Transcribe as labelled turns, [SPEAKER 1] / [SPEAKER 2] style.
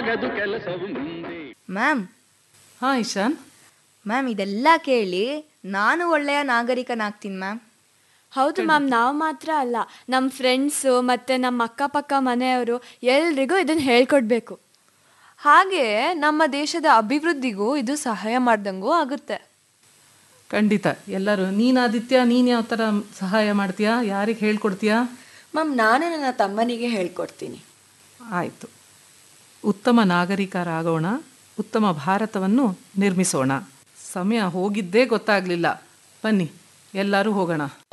[SPEAKER 1] ಆಗದು ಕೆಲಸವು ಮುಂದೆ
[SPEAKER 2] ಮ್ಯಾಮ್
[SPEAKER 3] ಹಾಂ ಇಶಾನ್
[SPEAKER 2] ಮ್ಯಾಮ್ ಇದೆಲ್ಲ ಕೇಳಿ ನಾನು ಒಳ್ಳೆಯ ನಾಗರಿಕನಾಗ್ತೀನಿ ಮ್ಯಾಮ್
[SPEAKER 4] ಹೌದು ಮ್ಯಾಮ್ ನಾವು ಮಾತ್ರ ಅಲ್ಲ ನಮ್ಮ ಫ್ರೆಂಡ್ಸು ಮತ್ತು ನಮ್ಮ ಅಕ್ಕಪಕ್ಕ ಮನೆಯವರು ಎಲ್ರಿಗೂ ಇದನ್ನು ಹೇಳ್ಕೊಡ್ಬೇಕು
[SPEAKER 5] ಹಾಗೆ ನಮ್ಮ ದೇಶದ ಅಭಿವೃದ್ಧಿಗೂ ಇದು ಸಹಾಯ ಮಾಡ್ದಂಗೂ ಆಗುತ್ತೆ
[SPEAKER 3] ಖಂಡಿತ ಎಲ್ಲರೂ ನೀನು ಆದಿತ್ಯ ನೀನು ಯಾವ ಥರ ಸಹಾಯ ಮಾಡ್ತೀಯಾ ಯಾರಿಗೆ ಹೇಳ್ಕೊಡ್ತೀಯಾ
[SPEAKER 6] ಮ್ಯಾಮ್ ನಾನು ನನ್ನ ತಮ್ಮನಿಗೆ ಹೇಳ್ಕೊಡ್ತೀನಿ
[SPEAKER 3] ಆಯಿತು ಉತ್ತಮ ನಾಗರಿಕರಾಗೋಣ ಉತ್ತಮ ಭಾರತವನ್ನು ನಿರ್ಮಿಸೋಣ ಸಮಯ ಹೋಗಿದ್ದೇ ಗೊತ್ತಾಗಲಿಲ್ಲ ಬನ್ನಿ ಎಲ್ಲರೂ ಹೋಗೋಣ